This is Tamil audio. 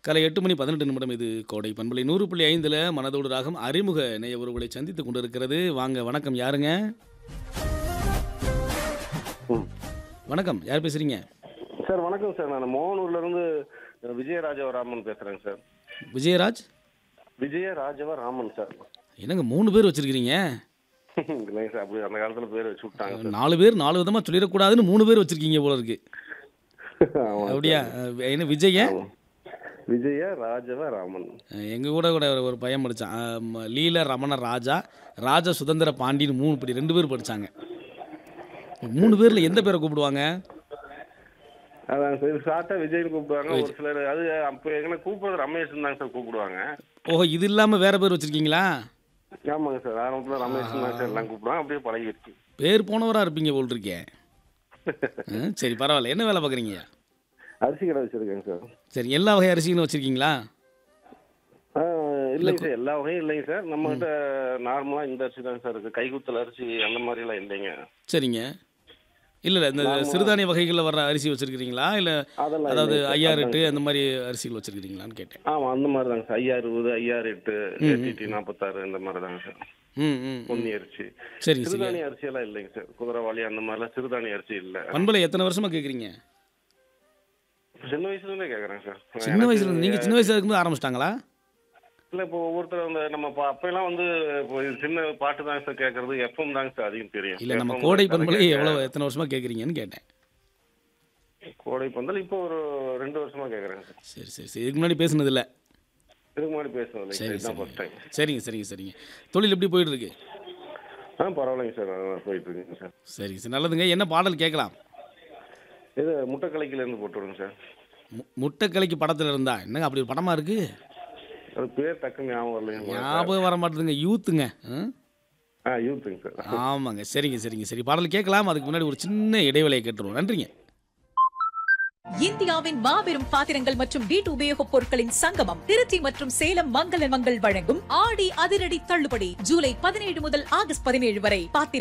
காலை எட்டு மணி பதினெட்டு நிமிடம் இது கோடை பண்பலை நூறு புள்ளி ஐந்தில் மனதோடு ராகம் அறிமுக நேய உறவுகளை சந்தித்துக் கொண்டிருக்கிறது வாங்க வணக்கம் யாருங்க ம். வணக்கம் யார் பேசுறீங்க சார் வணக்கம் சார் நான் மோகனூர்ல இருந்து விஜயராஜவ ராமன் பேசுறேங்க சார் விஜயராஜ் விஜயராஜவ ராமன் சார் என்னங்க மூணு பேர் வச்சிருக்கிறீங்க இல்லைங்க சார் அப்படி அந்த காலத்துல பேர் வச்சு விட்டாங்க சார் நாலு பேர் நாலு விதமாக சொல்லிடக்கூடாதுன்னு மூணு பேர் வச்சிருக்கீங்க போல இருக்கு ஆமா. அப்படியா அஹ், என்ன விஜய விஜய ராஜவ ராமன் எங்கள் கூட கூட ஒரு பையன் படித்தான் லீல ரமண ராஜா ராஜா சுதந்திர பாண்டின்னு மூணு படி ரெண்டு பேர் படித்தாங்க மூணு பேரில் எந்த பேரை கூப்பிடுவாங்க அதான் சார் ஷார்ட்டா விஜய்னு கூப்பிடுவாங்க ஒரு சிலர் அது அப்போ எங்களை கூப்பிடுறது ரமேஷ் தாங்க சார் கூப்பிடுவாங்க ஓஹோ இது இல்லாமல் வேற பேர் வச்சுருக்கீங்களா ஆமாங்க சார் ஆரம்பத்துல ரமேஷ் தான் சார் எல்லாம் கூப்பிடுவாங்க அப்படியே பழகிடுச்சு பேர் போனவராக இருப்பீங்க போல் இருக்கேன் ஆ, சரி பரவாயில்ல என்ன வேலை பார்க்குறீங்க அரிசி கடை வச்சிருக்கேங்க சார் சரி எல்லா வகை அரிசிகளும் வச்சுருக்கீங்களா ஆ, இல்லைங்க சார் எல்லா வகையும் இல்லைங்க சார் நம்ம கிட்ட நார்மலா இந்த அரிசி தாங்க சார் இருக்கு கைகுத்தல் அரிசி அந்த மாதிரி எல்லாம் இல்லைங்க சரிங்க இல்லை இல்லை இந்த சிறுதானிய வகைகளில் வர்ற அரிசி வச்சுருக்கிறீங்களா இல்லை அதெல்லாம் அதாவது இல்லைங்க சார். ஐயாறு எட்டு அந்த மாதிரி அரிசிகள் வச்சுருக்கிறீங்களான்னு கேட்டேன் ஆமா அந்த மாதிரி தாங்க சார் ஐயா அறுபது ஐயா எட்டு எட்டு நாற்பத்தாறு இந்த மாதிரி தாங்க சார் ம் ம் ம். பொன்னி அரிசி சரிங்க சரி சிறுதானிய அரிசி எல்லாம் இல்லைங்க சார் குதிரைவாளி அந்த மாதிரிலாம் சிறுதானிய அரிசி இல்ல பண்பலை எத்தனை வருஷமாக கேட்குறீங்க சின்ன வயசுல இருந்தே கேக்குறேன் சார் சின்ன வயசுல இருந்து நீங்கள் சின்ன வயசுல இருக்கும்போது ஆரம்பிச்சிட்டாங்களா இல்ல இப்போ ஒவ்வொருத்தர் அந்த நம்ம பா- அப்பெல்லாம் வந்து இப்போ இது சின்ன பாட்டு தாங்க சார் கேட்கறது எஃப்எம் தாங்க சார் அதிகம் தெரியும் இல்லை நம்ம FM கோடை தான் பண்பலை கேட்க- எவ்வளோ எத்தனை வருஷமாக கேட்குறீங்கன்னு கேட்டேன் கோடை பந்தல் இப்போ ஒரு ரெண்டு வருஷமா கேக்குறேங்க சார் சரி சரி சரி இதுக்கு முன்னாடி பேசுனது இல்லை இதுக்கு முன்னாடி பேசுனது இல்லை சரி இதுதான் ஃபர்ஸ்ட் டைம் சரிங்க சரிங்க சரிங்க தொழில் எப்படி போயிட்டு இருக்கு ஆ பரவாயில்லைங்க சார் நல்லா போயிட்டு இருக்குங்க சார் சரிங்க சார் நல்லதுங்க என்ன பாடல் கேட்கலாம் இது முட்டைக்கலைக்கில இருந்து போட்டு விடுங்க சார் மு- முட்டைக்கலைக்கு படத்தில் இருந்தா என்னங்க அப்படி ஒரு படமாக இருக்கு அது பேர் டக்கு ஞாபகம் வரலைங்க ஞாபகம் வர மாட்டேதுங்க யூத்துங்க ஆ? ஆ யூத்துங்க சார் ஆமாங்க சரிங்க சரிங்க சரி பாடல் கேட்கலாம் அதுக்கு முன்னாடி ஒரு சின்ன இடைவேளையை கேட்டுருவோம் நன்றிங்க இந்தியாவின் மாபெரும் பாத்திரங்கள் மற்றும் வீட்டு உபயோகப் பொருட்களின் சங்கமம் திருச்சி மற்றும் சேலம் மங்கள மங்கள் வழங்கும் ஆடி அதிரடி தள்ளுபடி ஜூலை பதினேழு முதல் ஆகஸ்ட் பதினேழு வரை பாத்திர